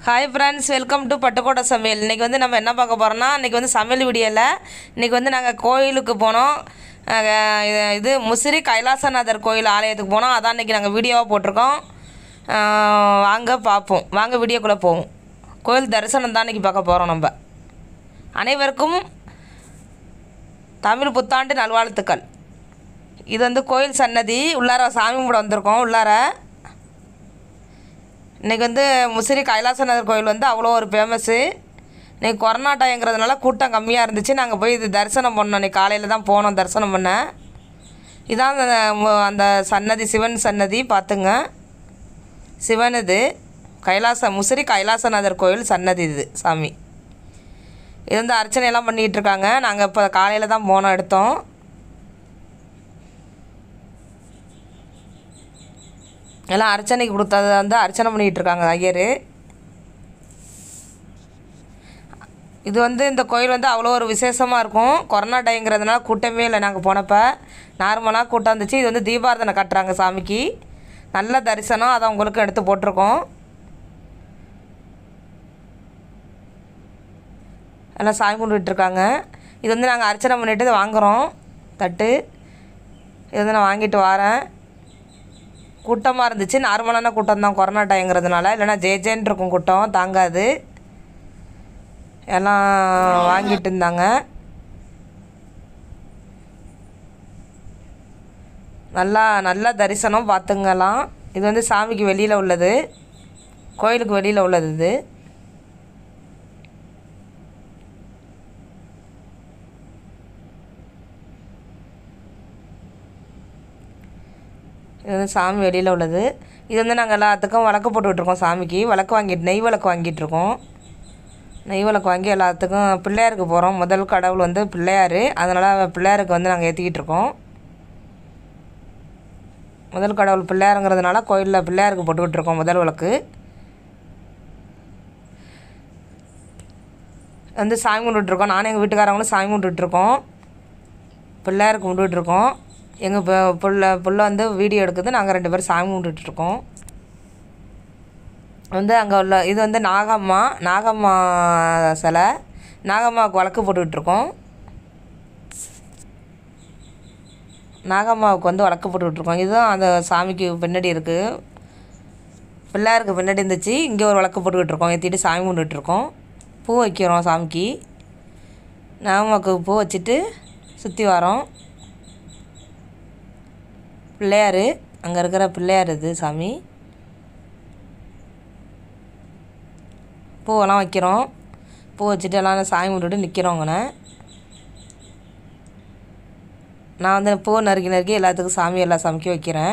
hi friends welcome to Pattukottai சமையல் இன்றைக்கி வந்து நம்ம என்ன பார்க்க போகிறோம்னா இன்றைக்கி வந்து சமையல் வீடியோவில் இன்றைக்கி வந்து நாங்கள் கோயிலுக்கு போனோம் அஹ் இது- இது முசிறி கைலாசநாதர் கோயில் ஆலயத்துக்கு போனோம் அதான் இன்றைக்கி நாங்கள் வீடியோவாக போட்டிருக்கோம் அஹ் வாங்க பார்ப்போம் வாங்க வீடியோக்குள்ளே போவோம் கோயில் தரிசனம் தான் இன்றைக்கி பார்க்க போகிறோம் நம்ம அனைவருக்கும் தமிழ் புத்தாண்டு நல்வாழ்த்துக்கள் இது வந்து கோயில் சன்னதி உள்ளார சாமி கும்பிட வந்திருக்கோம் உள்ளார இன்றைக்கி வந்து முசிறி கைலாசநாதர் கோயில் வந்து அவ்வளோ ஒரு ஃபேமஸ்ஸு இன்றைக்கி கொரோனா டைங்கிறதுனால கூட்டம் கம்மியாக இருந்துச்சு நாங்கள் போய் இது தரிசனம் பண்ணோம் இன்றைக்கி காலையில் தான் போனோம் தரிசனம் பண்ண இதான் அந்த மு- அந்த சன்னதி சிவன் சன்னதி பார்த்துங்க சிவன் இது கைலாச முசிறி கைலாசநாதர் கோயில் சன்னதி இது சாமி இது வந்து அர்ச்சனையெல்லாம் பண்ணிகிட்டு இருக்காங்க நாங்கள் இப்போ காலையில் தான் போனோம் எடுத்தோம் எல்லாம் அர்ச்சனைக்கு கொடுத்தது வந்து அர்ச்சனை பண்ணிகிட்டு இருக்காங்க ஐயர் இது வந்து இந்த கோயில் வந்து அவ்வளோ ஒரு விசேஷமாக இருக்கும் கொரோனா டைங்கிறதுனால கூட்டமே இல்லை நாங்கள் போனப்போ நார்மலாக கூட்டம் இருந்துச்சு இது வந்து தீபாரதனை கட்டுறாங்க சாமிக்கு நல்ல தரிசனம் அதை உங்களுக்கு எடுத்து போட்டிருக்கோம் எல்லாம் சாமி கும்பிட்டுட்டு இருக்காங்க இது வந்து நாங்கள் அர்ச்சனை பண்ணிட்டு இதை வாங்குகிறோம் தட்டு இது வந்து நான் வாங்கிட்டு வரேன் கூட்டமாக இருந்துச்சு நார்மலான கூட்டம் தான் கொரோனா டைங்கிறதுனால இல்லைன்னா ஜே ஜேன்னு இருக்கும் கூட்டம் தாங்காது எல்லாம் வாங்கிட்டு இருந்தாங்க நல்லா நல்லா தரிசனம் பார்த்துங்கலாம் இது வந்து சாமிக்கு வெளியில் உள்ளது கோயிலுக்கு வெளியில் உள்ளது இது இது வந்து சாமி வெளியில் உள்ளது இது வந்து நாங்கள் எல்லாத்துக்கும் விளக்கு போட்டுக்கிட்டுருக்கோம் சாமிக்கு விளக்கு வாங்கிட்டு நெய் விளக்கு வாங்கிட்டுருக்கோம் நெய் விளக்கு வாங்கி எல்லாத்துக்கும் பிள்ளையாருக்கு போகிறோம் முதல் கடவுள் வந்து பிள்ளையார் அதனால் பிள்ளையாருக்கு வந்து நாங்கள் ஏற்றிக்கிட்டு இருக்கோம் முதல் கடவுள் பிள்ளையாருங்கிறதுனால கோயிலில் பிள்ளையாருக்கு போட்டுக்கிட்டு இருக்கோம் முதல் விளக்கு வந்து சாமி கும்பிட்டுட்ருக்கோம் நானும் எங்கள் வீட்டுக்காரங்களும் சாமி கும்பிட்டுட்ருக்கோம் பிள்ளையாருக்கு கும்பிட்டுட்ருக்கோம் எங்கள் பு புள்ள புள்ள வந்து வீடியோ எடுக்குது நாங்கள் ரெண்டு பேரும் சாமி கும்பிட்டுட்ருக்கோம் வந்து அங்கே உள்ள இது வந்து நாகம்மா நாகம்மா சிலை நாகம்மாவுக்கு வழக்கு போட்டுக்கிட்டுருக்கோம் நாகம்மாவுக்கு வந்து வழக்கு போட்டுக்கிட்டுருக்கோம் இதுதான் அந்த சாமிக்கு பின்னாடி இருக்குது பிள்ளையாருக்கு பின்னாடி இருந்துச்சு இங்கே ஒரு விளக்கு போட்டுக்கிட்டு இருக்கோம் ஏற்றிட்டு சாமி கும்பிட்டுட்ருக்கோம் பூ வைக்கிறோம் சாமிக்கு நாகம்மாவுக்கு பூ வச்சுட்டு சுற்றி வரோம் பிள்ளையார் அங்கே இருக்கிற பிள்ளையார் இது சாமி பூவெல்லாம் வைக்கிறோம் பூ வச்சுட்டு எல்லாம் சாமி கும்பிட்டுட்டு நிற்கிறோங்கண்ணே நான் வந்து பூ நறுக்கி நறுக்கி எல்லாத்துக்கும் சாமி எல்லா சாமிக்கும் வைக்கிறேன்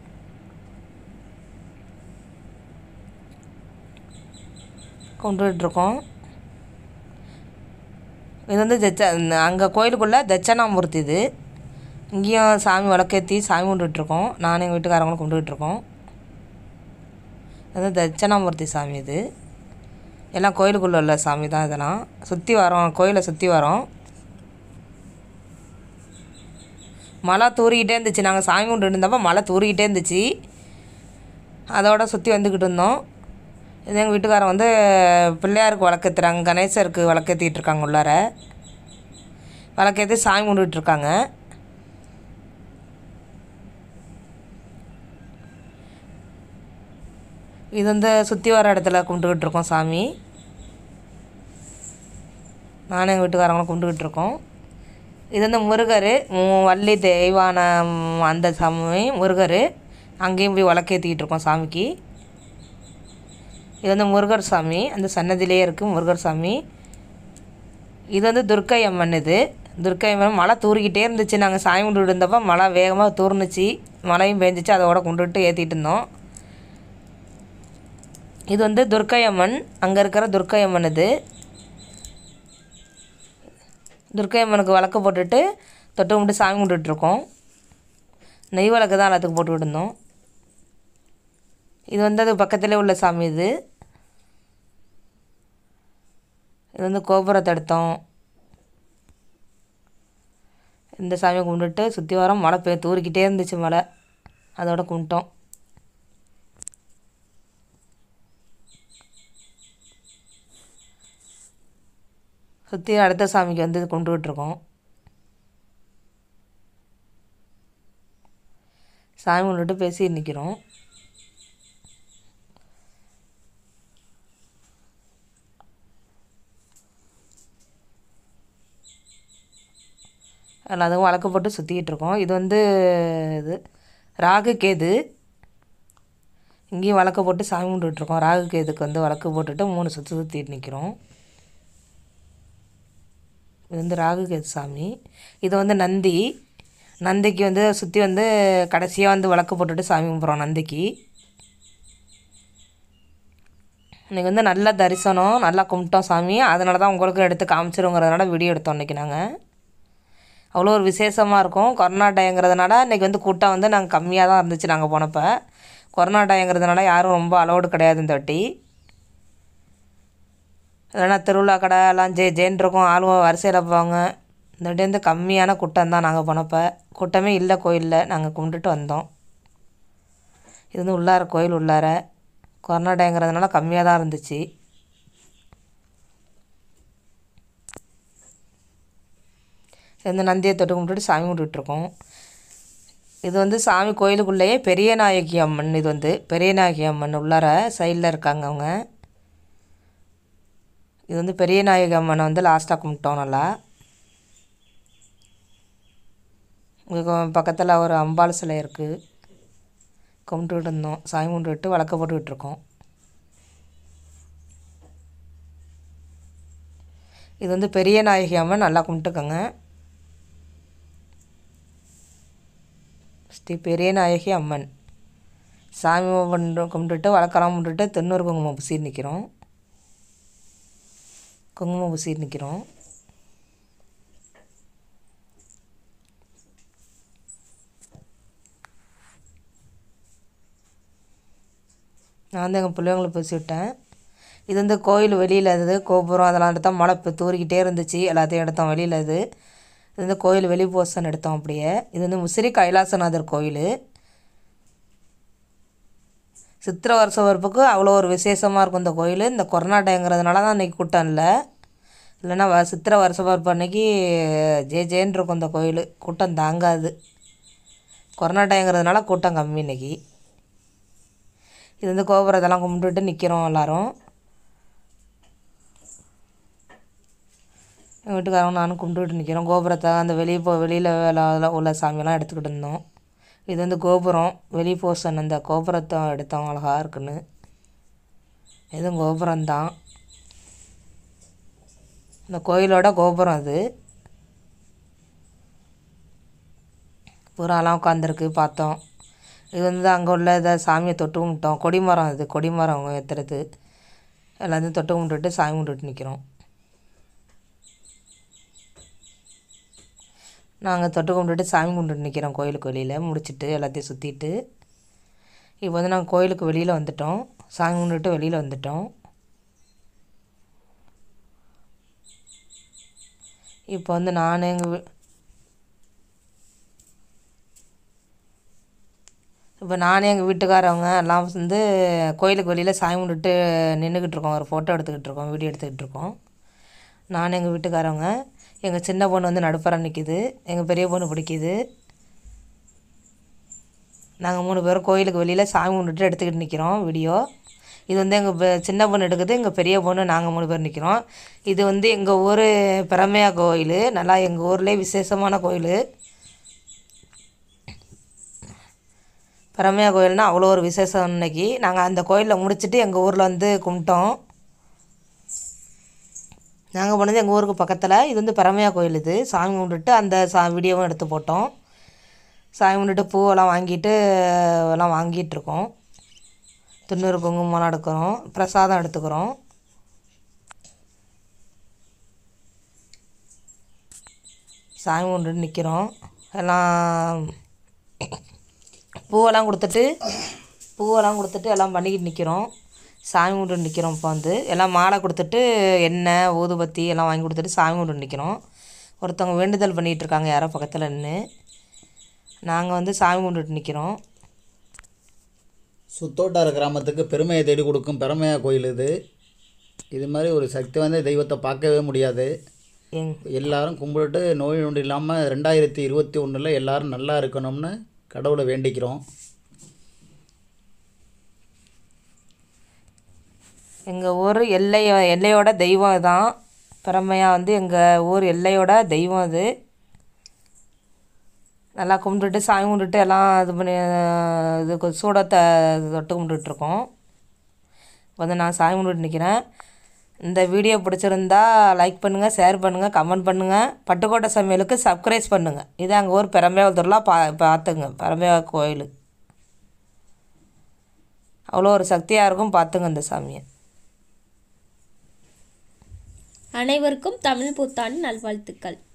கும்பிட்டுட்ருக்கோம் இது வந்து தட்ச அங்கே கோயிலுக்குள்ளே தட்சணாமூர்த்தி இது இங்கேயும் சாமி விளக்கேற்றி சாமி கும்பிட்டுட்ருக்கோம் நானும் எங்கள் வீட்டுக்காரங்களும் கும்பிட்டுட்ருக்கோம் இது வந்து தட்சணாமூர்த்தி சாமி இது எல்லாம் கோயிலுக்குள்ளே உள்ள சாமி தான் இதெல்லாம் சுற்றி வரோம் கோயிலை சுற்றி வரோம் மழை தூறிக்கிட்டே இருந்துச்சு நாங்கள் சாமி கும்பிட்டு இருந்தப்போ மழை தூறிக்கிட்டே இருந்துச்சு அதோட சுற்றி வந்துக்கிட்டு இருந்தோம் இது எங்கள் வீட்டுக்காரன் வந்து பிள்ளையாருக்கு விளக்கேற்றுறாங்க கணேசருக்கு விளக்கேற்றிட்டு இருக்காங்க உள்ளார விளக்கேற்றி சாமி கும்பிட்டுட்டு இருக்காங்க இது வந்து சுற்றி வர இடத்துல கும்பிட்டுக்கிட்டு இருக்கோம் சாமி நானும் எங்கள் வீட்டுக்காரங்களும் கும்பிட்டுக்கிட்டு இருக்கோம் இது வந்து முருகர் மு- வள்ளி தெய்வான ம், அந்த சாமி முருகர் அங்கேயும் போய் விளக்கேற்றிக்கிட்டு இருக்கோம் சாமிக்கு இது வந்து முருகர் சாமி அந்த சன்னதியிலே இருக்குது முருகர் சாமி இது வந்து துர்க்கை அம்மன் இது துர்க்கை அம்மன் மழை தூறிக்கிட்டே இருந்துச்சு நாங்கள் சாமி கும்பிட்டு இருந்தப்போ மழை வேகமாக தூர்னுச்சு மழையும் பெஞ்சிச்சு அதோட கும்பிட்டுட்டு ஏற்றிட்டு இருந்தோம் இது வந்து துர்க்கை அம்மன் அங்கே இருக்கிற துர்க்கை அம்மன் இது துர்க்கை அம்மனுக்கு விளக்கு போட்டுட்டு தொட்டு கும்பிட்டு சாமி கும்பிட்டுட்ருக்கோம் நெய் விளக்கு தான் எல்லாத்துக்கும் போட்டுக்கிட்டு இருந்தோம் இது வந்து அது பக்கத்திலே உள்ள சாமி இது இது வந்து கோபுரத்தை எடுத்தோம் இந்த சாமியை கும்பிட்டுட்டு சுற்றி வரோம் மழை பெய்ய தூரிக்கிட்டே இருந்துச்சு மழை அதோட கும்பிட்டோம் சுற்றி அடுத்த சாமிக்கு வந்து கும்பிட்டுருக்கோம் சாமி கும்பிட்டு பேசி நிற்கிறோம் எல்லாத்துக்கும் வழக்கு போட்டு சுற்றிக்கிட்டு இருக்கோம் இது வந்து இது ராகு கேது இங்கேயும் வழக்கு போட்டு சாமி கும்பிட்டுருக்கோம் ராகு கேதுக்கு வந்து வழக்கு போட்டுட்டு மூணு சுற்றி சுற்றிட்டு நிற்கிறோம் இது வந்து ராகு கேது சாமி இது வந்து நந்தி நந்திக்கு வந்து சுற்றி வந்து கடைசியாக வந்து விளக்கு போட்டுட்டு சாமி கும்பிட்றோம் நந்திக்கு இன்றைக்கி வந்து நல்ல தரிசனம் நல்லா கும்பிட்டோம் சாமி அதனால தான் உங்களுக்கு எடுத்து காமிச்சிருங்கிறதுனால வீடியோ எடுத்தோம் இன்றைக்கி நாங்கள் அவ்வளோ ஒரு விசேஷமாக இருக்கும் கொரோனா டயங்கிறதுனால இன்றைக்கி வந்து கூட்டம் வந்து நாங்கள் கம்மியாக தான் இருந்துச்சு நாங்கள் போனப்போ கொரோனா டயங்கிறதுனால யாரும் ரொம்ப அலோடு கிடையாது இந்த வாட்டி இல்லைன்னா திருவிழா கடை எல்லாம் ஜே ஜேன் இருக்கும் ஆளுவ வரிசையில் போவாங்க இந்த வாட்டி வந்து கம்மியான கூட்டம் தான் நாங்கள் போனப்போ கூட்டமே இல்லை கோயிலில் நாங்கள் கும்பிட்டுட்டு வந்தோம் இது வந்து உள்ளார கோயில் உள்ளார கொரோனா டயங்கிறதுனால கம்மியாக தான் இருந்துச்சு இந்த நந்தியை தொட்டு கும்பிட்டுட்டு சாமி கும்பிட்டுட்ருக்கோம் இது வந்து சாமி கோயிலுக்குள்ளேயே பெரிய நாயகி அம்மன் இது வந்து பெரிய நாயகி அம்மன் உள்ளார சைடில் இருக்காங்க அவங்க இது வந்து பெரிய நாயகி அம்மனை வந்து லாஸ்ட்டாக கும்பிட்டோம் நல்லா இங்கே பக்கத்தில் ஒரு அம்பாள் சிலை இருக்குது கும்பிட்டுக்கிட்டு இருந்தோம் சாமி கும்பிட்டுட்டு வழக்க போட்டுக்கிட்டு இருக்கோம் இது வந்து பெரிய நாயகி அம்மன் நல்லா கும்பிட்டுக்கோங்க ஸ்ரீ பெரிய நாயகி அம்மன் சாமி கும்பிட்டு கும்பிட்டுட்டு வழக்கெல்லாம் கும்பிட்டுட்டு தென்னூர் குங்குமம் பூசிட்டு நிற்கிறோம் குங்குமம் பூசிட்டு நிற்கிறோம் நான் வந்து எங்கள் பிள்ளைங்களுக்கு பூசி விட்டேன் இது வந்து கோயில் வெளியில் இது கோபுரம் அதெல்லாம் எடுத்தோம் மழை இப்போ தூரிக்கிட்டே இருந்துச்சு எல்லாத்தையும் எடுத்தோம் வெளியில் இது இது வந்து கோயில் வெளி போர்ஷன் எடுத்தோம் அப்படியே இது வந்து முசிறி கைலாசநாதர் கோயில் சித்திரை வருஷ வரப்புக்கு அவ்வளோ ஒரு விசேஷமாக இருக்கும் இந்த கோயில் இந்த கொரோனா டைங்கிறதுனால தான் இன்றைக்கி கூட்டம் இல்லை இல்லைன்னா வ சித்திரை வருஷ வரப்பு அன்னைக்கு ஜே ஜேன்னு இருக்கும் இந்த கோயில் கூட்டம் தாங்காது கொரோனா டைங்கிறதுனால கூட்டம் கம்மி இன்னைக்கு இது வந்து கோபுரத்தெல்லாம் கும்பிட்டுட்டு நிற்கிறோம் எல்லாரும் எங்கள் வீட்டுக்காரங்க நானும் கும்பிட்டுட்டு நிற்கிறோம் கோபுரத்தை அந்த வெளியே போ வெளியில் வேலை உள்ள சாமியெல்லாம் எடுத்துக்கிட்டு இருந்தோம் இது வந்து கோபுரம் வெளி போர்ஷன் அந்த கோபுரத்தை எடுத்தோம் அழகாக இருக்குன்னு இதுவும் கோபுரம்தான் இந்த கோயிலோட கோபுரம் அது புறாலாம் உட்காந்துருக்கு பார்த்தோம் இது வந்து அங்கே உள்ள இதை சாமியை தொட்டு கும்பிட்டோம் கொடிமரம் இது கொடிமரம் அவங்க ஏற்றுறது எல்லாத்தையும் தொட்டு கும்பிட்டுட்டு சாமி கும்பிட்டுட்டு நிற்கிறோம் நாங்கள் தொட்டு கும்பிட்டுட்டு சாமி கும்பிட்டுட்டு நிற்கிறோம் கோயிலுக்கு வெளியில் முடிச்சுட்டு எல்லாத்தையும் சுற்றிட்டு இப்போ வந்து நாங்கள் கோயிலுக்கு வெளியில் வந்துட்டோம் சாமி கும்பிட்டுட்டு வெளியில் வந்துட்டோம் இப்போ வந்து நான் எங்கள் வீ இப்போ நானே எங்கள் வீட்டுக்காரவங்க எல்லாம் வந்து கோயிலுக்கு வெளியில் சாமி கும்பிட்டுட்டு நின்றுக்கிட்டு இருக்கோம் ஒரு ஃபோட்டோ எடுத்துக்கிட்டு இருக்கோம் வீடியோ எடுத்துக்கிட்டு இருக்கோம் நான் எங்கள் வீட்டுக்காரவங்க எங்கள் சின்ன பொண்ணு வந்து நடுப்புறம் நிற்கிது எங்கள் பெரிய பொண்ணு பிடிக்குது நாங்கள் மூணு பேரும் கோயிலுக்கு வெளியில் சாமி கும்பிட்டுட்டு எடுத்துக்கிட்டு நிற்கிறோம் வீடியோ இது வந்து எங்கள் சின்ன பொண்ணு எடுக்குது எங்கள் பெரிய பொண்ணு நாங்கள் மூணு பேர் நிற்கிறோம் இது வந்து எங்கள் ஊர் பிரமையா கோயில் நல்லா எங்கள் ஊர்லேயே விசேஷமான கோயில் பிரமையா கோயில்னால் அவ்வளோ ஒரு விசேஷம் இன்னைக்கு நாங்கள் அந்த கோயிலில் முடிச்சுட்டு எங்கள் ஊரில் வந்து கும்பிட்டோம் நாங்கள் போனது எங்கள் ஊருக்கு பக்கத்தில் இது வந்து பரமையா கோயில் இது சாமி கும்பிட்டுட்டு அந்த சா வீடியோவும் எடுத்து போட்டோம் சாமி கும்பிட்டுட்டு பூவெல்லாம் வாங்கிட்டு எல்லாம் வாங்கிட்டு இருக்கோம் துண்ணூறு குங்குமம்லாம் எடுக்கிறோம் பிரசாதம் எடுத்துக்கிறோம் சாமி கும்பிட்டுட்டு நிற்கிறோம் எல்லாம் பூவெல்லாம் கொடுத்துட்டு பூவெல்லாம் கொடுத்துட்டு எல்லாம் பண்ணிக்கிட்டு நிற்கிறோம் சாமி கும்பிட்டு நிற்கிறோம் இப்போ வந்து எல்லாம் மாலை கொடுத்துட்டு எண்ணெய் ஊதுபத்தி எல்லாம் வாங்கி கொடுத்துட்டு சாமி கும்பிட்டு நிற்கிறோம் ஒருத்தவங்க வேண்டுதல் பண்ணிகிட்டு இருக்காங்க யாரோ பக்கத்தில் நின்று நாங்கள் வந்து சாமி கும்பிட்டுட்டு நிற்கிறோம் சுத்தோட்டார கிராமத்துக்கு பெருமையை தேடி கொடுக்கும் பெருமையா கோயில் இது இது மாதிரி ஒரு சக்தி வாய்ந்த தெய்வத்தை பார்க்கவே முடியாது எங் எல்லாரும் கும்பிட்டுட்டு நோய் நொடி இல்லாமல் ரெண்டாயிரத்தி இருபத்தி ஒன்றில் எல்லாரும் நல்லா இருக்கணும்னு கடவுளை வேண்டிக்கிறோம் எங்கள் ஊர் எல்லை எல்லையோட தெய்வம் தான் பிரமையா வந்து எங்கள் ஊர் எல்லையோட தெய்வம் அது நல்லா கும்பிட்டுட்டு சாமி கும்பிட்டுட்டு எல்லாம் இது பண்ணி அஹ், இது கொ- சூடத்தை தொட்டு கும்பிட்டுட்ருக்கோம் வந்து நான் சாமி கும்பிட்டு நிற்கிறேன் இந்த வீடியோ பிடிச்சிருந்தா லைக் பண்ணுங்கள் ஷேர் பண்ணுங்கள் கமெண்ட் பண்ணுங்கள் பட்டுக்கோட்டை சமையலுக்கு சப்ஸ்கிரைப் பண்ணுங்கள் இது எங்கள் ஊர் பெரம்பேவத்தூர்லாம் பா பார்த்துங்க பெரம்பேவா கோயில் அவ்வளோ ஒரு சக்தியாக இருக்கும் பார்த்துங்க இந்த சாமியை அனைவருக்கும் தமிழ் புத்தாண்டு நல்வாழ்த்துக்கள்